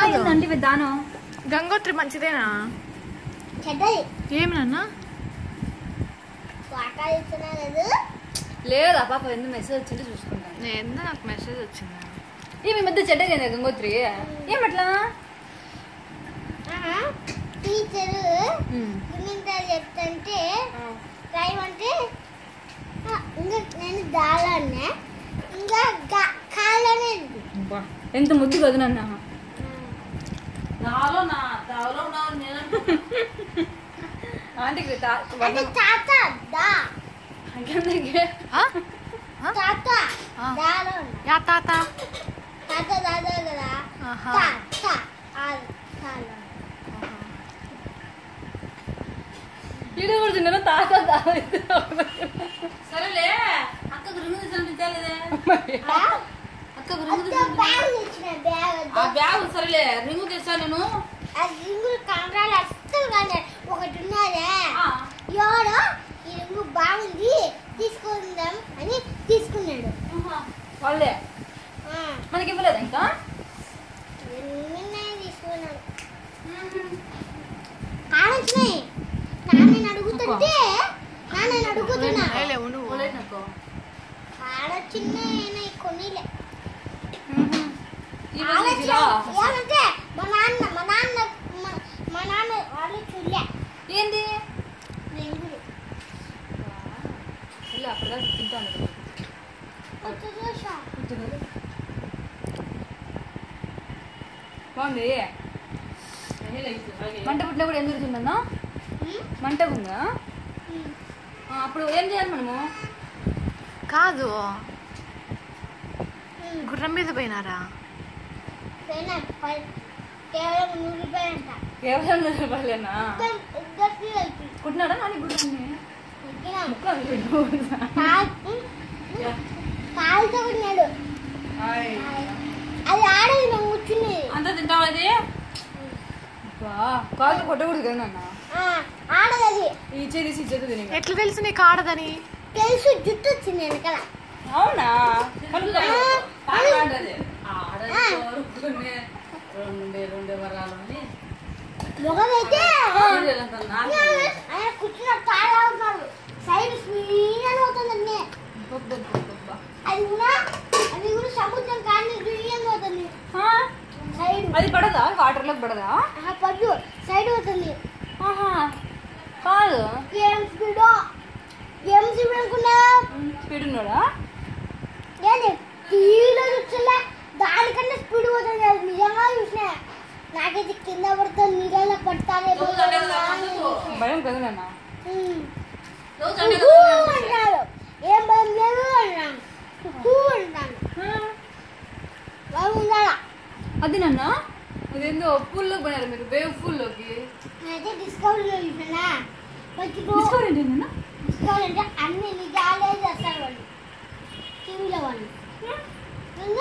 కాదు ఏంటంటే విధానం గంగోత్రి మంచిదేనా చెడ్డది ఏమి నాన్న వాటాలు ఇస్తున్నా లేదు లేదు పాప ఎందుకు మెసేజ్ వచ్చింది చూసుకుంటాను ఏందో నాకు మెసేజ్ వచ్చింది ఏ మీ మధ్య చెడ్డగా గంగోత్రి ఏమట్లా టీచరు గుణింతాలు చెప్తుంటే రాయమంటే ఆ, ఇంకా నేను దాలన్నా ఇంకా గా- కాళ్ళనే అబ్బా, ఎంత ముద్దు కదా నాన్న నాలో నా తావలో నా నేను ఆంటీకి అంటే తాత దా ఆ? తాత ఆ. దాలో యా తాత తాత దాదా కదా ఆహా. తా తా ఆ తాలో వీడియో కూడా తిన్నాను తాత తాత సరేలే అక్కకు రింగు తీసుకుంటే ఆ? అక్కకు రింగు అత్త తీసుకుంటే బ్యాగ్ తెచ్చిన బ్యాగ్ ఆ బ్యాగ్ సరేలే రింగు తెస్తాను నేను ఆ రింగులు కంగారు అస్సలు కానీ ఒకటి ఉన్నదే ఆ, ఎవడో ఈ రింగు బాగుంది తీసుకుందాం అని తీసుకున్నాడు ఆహా. వాళ్ళే ఆ, మనకి ఇవ్వలేదు ఇంకా నిన్నే తీసుకున్నాడు కాడొచ్చినాయి నాన్నని అడుగుతుంటే నాన్నని అడుగుతున్నా లేలే ఉండు పోలేదు నాకు. కాడొచ్చినాయి కొనిలే ఈ రోజు ఇదిరా. ఏమంటే మా నాన్న మా నాన్న మా- మా నాన్న వాళ్ళు చూడలే ఏంది రింగులు ఇలా అక్కడ తింటాను వచ్చి చూసా బాగుంది అయ్యలే ఇది, అలాగే. మంట పుట్టినా కూడా ఏం జరుగుతుందన్నా ఉమ్, మంట ఉందా ఉమ్. ఆ, అప్పుడు ఏం చేయాలి మనము కాదు ఉమ్. గుర్రం మీద పోయినారా పోయినా ప- కేవలం నూరు రూపాయలంట కేవలం నూరు రూపాయలేనా ఇద్దరు ఇద్దరికి కలిపి కుట్టినాడా నాని గుడ్డని ఎక్కినాం. ముక్క అవి కాల్- ఉమ్, ఉమ్. కాలుతో కొన్నాడు హాయ్. అది ఆడది మేము కూర్చునేది అంతా తింటావా ఇది అబ్బా, కాళ్ళు కొట్టకూడదు కదా నాన్న ఆ, ఆడది అది ఈ చేసి ఇచ్చేది తిని ఎట్లా తెలుసు నీకు ఆడదని తెలుసు జుట్టు వచ్చింది వెనకాల అవునా కనుక్కో. పాడాడది ఆడది కోరుకునే రెండే రెండే వరాలు అని మొగమైతే వీళ్ళంత నాకు ఆయన కూర్చున్న తాళా ఉన్నాడు సైడ్ స్పీడ్ అని పోతుందండి అబ్బబ్బబ్బబ్బబ్బా. అది కూడా అది కూడా సముద్రం కానీ దుయ్యం పోతుంది ఆ, సైడ్ అది పడదా వాటర్ లోకి పడదా ఆహా, పడ్డు సైడ్ పోతుంది ఆహా కాదు ఏం స్పీడ్ ఏం స్పీడ్ అనుకున్నా స్పీడ్ ఉన్నాడా ఏంది టీవీలో చూస్తున్నా దానికన్నా స్పీడ్ పోతుంది అది నిజంగా చూసిన నాకైతే కింద పడితే నీళ్ళలో పడతానేమో రోజు అదే కదా అందుకు. భయం కదా నాన్న ఉమ్. రోజు అంటే కుహూ అంటాడు ఏం భయం లేదు అన్నాను కుహూ అంటాను భయం ఉండాలా అది నాన్న అదేందో పూల్లోకి పోయినారు మీరు వేవ్ పూల్లోకి అయితే డిస్కవరీలో చూసినా వచ్చి డిస్కవర్ ఏంటి నాన్న డిస్కవరీ అంటే అన్ని నిజాలే చేస్తారు వాళ్ళు టీవీలో వాళ్ళు ముందు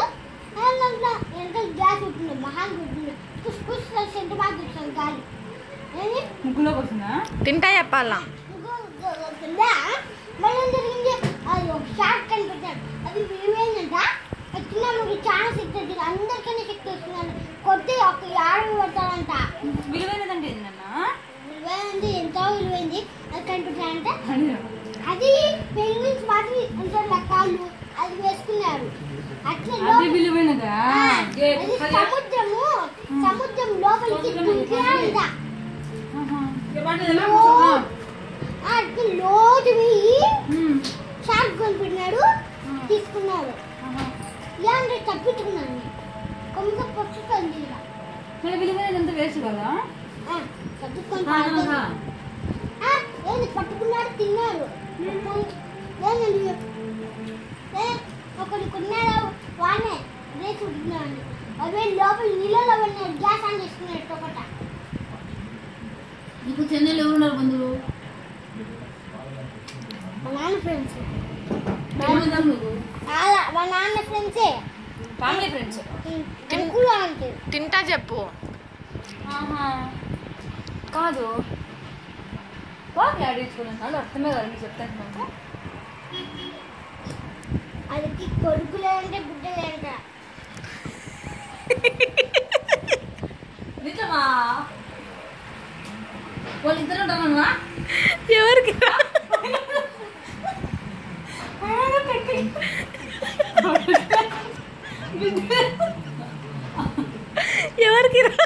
ఎంత గ్యాస్ ఉంటుంది మహాన్ ఉంటుంది పుష్ పుష్ సెంట్ బాగా చూస్తాను గాలి ఏంది ముగ్గులోకి వస్తుందా తింటా చెప్పాలా కింద మళ్ళీ ఏం జరిగింది అది ఒక షార్ట్ కనిపెట్టాడు అది విలువైందంట అది చిన్నమ్మకి చాలా శక్తి వచ్చింది అందరికీ శక్తి వస్తుందంట కొట్టి ఒక యాభై పడతాడంట విలువైనదంటే ఏంది నాన్న విలువైంది ఎంతో విలువైంది అది కనిపెట్టాడంటే అని అది పెంగ్విన్స్ మాత్రం ఉంటారు కాళ్ళు అది వేసుకున్నారు అట్లా అది లోపల- విలువైనదా ఆ, గేట్ అది అది- సముద్రము సముద్రం లోపలికి దుంకినాడంట ఆహా. ఏమంటే లో- ఆ, అట్లా లోతు వెయ్యి ఉమ్. షార్ట్ కొనిపెట్టినాడు తీసుకున్నాడు ఆహా. ఏంటంటే తప్పించుకున్నాను కొమ్మిక పట్టుకుంది ఇలా. మరి విలువైనదంతా వేస్ట్ కదా ఆ, తప్పించుకొని ఆహా. పారిపోయింది. ఆ, ఏంది పట్టుకున్నాడు తిన్నాడు ఏంటండి ఏ, ఒకటి కొన్నాడు వానే రేసి ఉంటున్నాడు అవే లోపల నీళ్ళలో వెళ్ళినాడు గ్యాస్ ఆన్ చేసుకున్నాడు ఒకట నీకు చెన్నైలో ఎవరున్నారు బంధువులు మా నాన్న ఫ్రెండ్స్ ఏమంటావు నువ్వు అలా మా నాన్న ఫ్రెండ్సే ఫ్యామిలీ ఫ్రెండ్స్ అంకులు అంటే తింటా చెప్పు ఆహా కాదు బాగా ఆడించుకున్నాను అర్థమే కదా మీకు చెప్తాను నాకు వాళ్ళకి కొడుకులే అంటే బిడ్డలే అంట ఎవరికి రా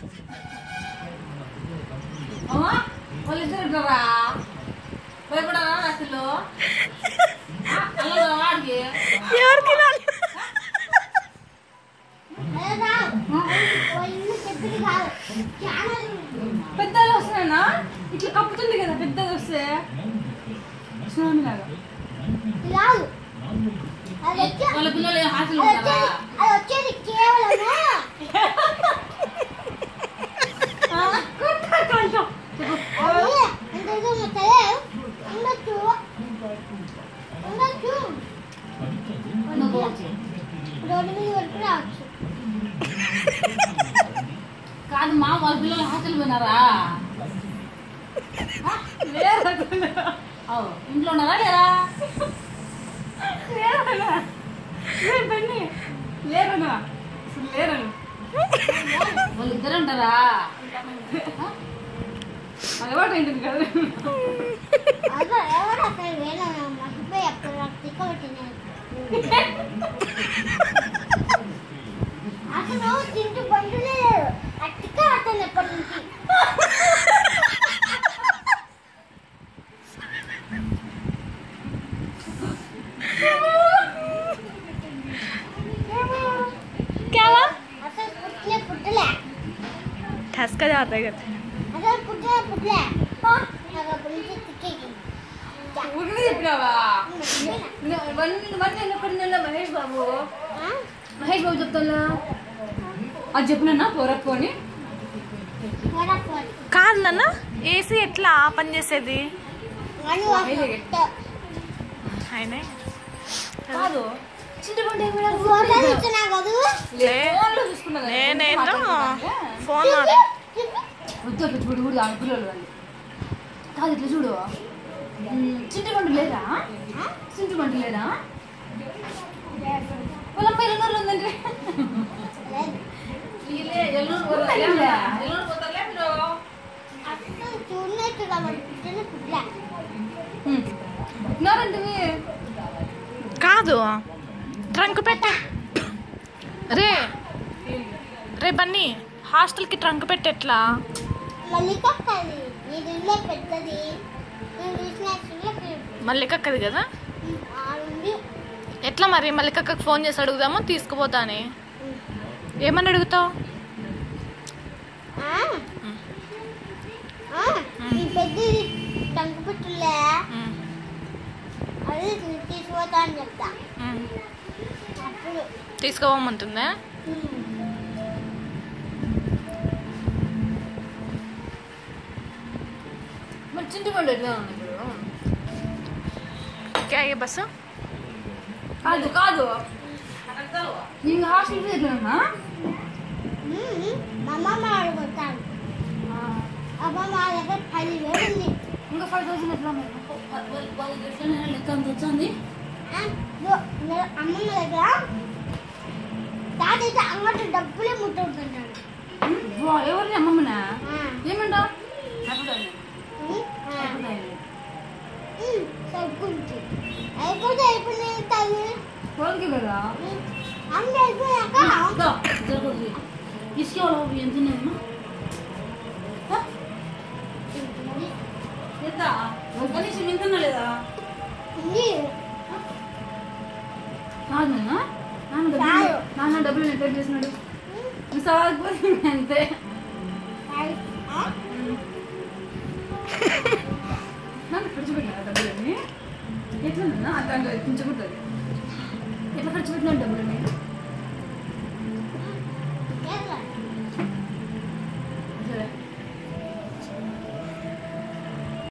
అమ్మా వాళ్ళిద్దరు ఉంటారా భయపడారా రాత్రిలో అలా వాడికి ఎవరికి రా అదే రా. ఓ ఇల్లు చెప్పింది కాదు చాలా పెద్దలు వస్తున్నానా ఇట్లా కప్పుతుంది కదా పెద్దది వస్తే సునామీ లాగా ఇది కాదు అది వచ్చే వాళ్ళ పిల్లలు హాస్టల్ అది ఉంటారా వచ్చేది అది వచ్చేది కేవలము అది ఎంత ఇది మొత్తలే ఉండొచ్చు ఉండొచ్చు రోడ్డు మీద వరకు రావచ్చు కాదు మా వాళ్ళ పిల్లలు హాస్టల్ పోయినారా అవు ఇంట్లో ఉన్నారా లేరా లేరనా లేదు బన్నీ లేరనా అసలు లేరను వాళ్ళిద్దరు ఉంటారా అలవాటు ఏంటిది కదా అదో ఎవరు అసలు వేరే మర్చిపోయి అప్పుడు నాకు తిక్క పెట్టినాను అసలు తింటూ బండులే లేరు ఆ తిక్క పట్టాను ఎప్పటి నుంచి క్యావా అసలు పుట్టలే పుట్టలే ठसका जाता है कहते हैं అసలు పుట్టలే పుట్టలే నాకు అప్పటి నుంచి తిక్కేకి ఊరికే చెప్పినావా వన్ వన్ ఎన్నొక్కడి మహేష్ బాబు మహేష్ బాబు చెప్తాను అది చెప్పినా పోరక్కు అని కాదు నాన్న ఏసీ ఎట్లా పని చేసేది ఆయన కాదు చింతపండు ఏమైనా ఫోటోలు ఇచ్చినా కదా లే ఫోన్లో చూసుకున్నా కదా, నేనేందో మాట్లాడుకుంటాను. ఫోన్ వద్దు అట్లా చూడు కూడా ఆడపిల్లలు వాళ్ళు కాదు ఇట్లా చూడు ఉమ్, చింతపండు లేదా చింతపండు లేదా వాళ్ళ అమ్మ ఎల్లూరులో ఉందంటే వీళ్ళే ఎల్లూరు పోతారులే. ఎల్లూరు పోతారులే మీరు అసలు చూడనట్టు కాబట్టి పుట్టలే పుట్టలే ఉన్నారంటే కాదు ట్రంక్ పెట్ట రే రే బన్నీ హాస్టల్కి ట్రంక్ పెట్టి ఎట్లా మళ్ళీ కక్కది ఇది ఇల్లే పెద్దది నేను చూసిన ఇల్లే పెద్దది. మల్లికక్కది కదా ఆ ఉంది ఎట్లా మరి మల్లికక్కకి ఫోన్ చేసి అడుగుదామా తీసుకుపోతాని ఏమని అడుగుతావు ఆ? ఆ, ఈ పెద్దది టంకు పెట్టులే ఉమ్, అది తీసుకుపోతా అని చెప్తా ఉమ్. అప్పుడు తీసుకోమంటుందా ఉమ్, మరి చింతపండు ఎట్లా ఉంది ఇప్పుడు క్యా ఏ బస్సు కాదు కాదు నీకు హాస్టల్ ఫీజు ఎట్లా ఉన్నా ఉమ్, మా అమ్మమ్మ అడుగుతాను అమ్మమ్మ మా దగ్గర పదివేలు ఉంది ఇంకా ఫైవ్ థౌసండ్ ఎట్లా మరి వాళ్ళ- వాళ్ళ ఎట్లనే లెక్క అంత వచ్చింది ఆ, ఇదిగో, నేను అమ్మమ్మ దగ్గర తాతయ్య అంగటి డబ్బులే ముట్టుకుంటున్నాడు వా, ఎవరిని అమ్మమ్మనా ఆ, ఏమంటా ఉమ్, ఆ, ఉమ్, సరుకుంటు అయిపోతే అయిపోయినాయి తల్లి వాళ్ళకి కదా అన్నీ అయిపోయాక జరగదు ఇసుకే వాళ్ళు ఎంత ఉన్నాయమ్మా ఎంత కనీసం ఎంత ఉన్నా లేదా ఉంది కాదు నాన్న నాన్న డబ్బులు కాదు. నాన్న డబ్బులు నెట్ చేసినాడు నువ్వు సాగిపోతుంది అంతే ఆ, నాన్న ఖర్చు పెట్టినా డబ్బులని ఎట్లా నాన్న అట్లా అంటే కుంచకుంటుంది ఎట్లా ఖర్చు పెట్టినా డబ్బులని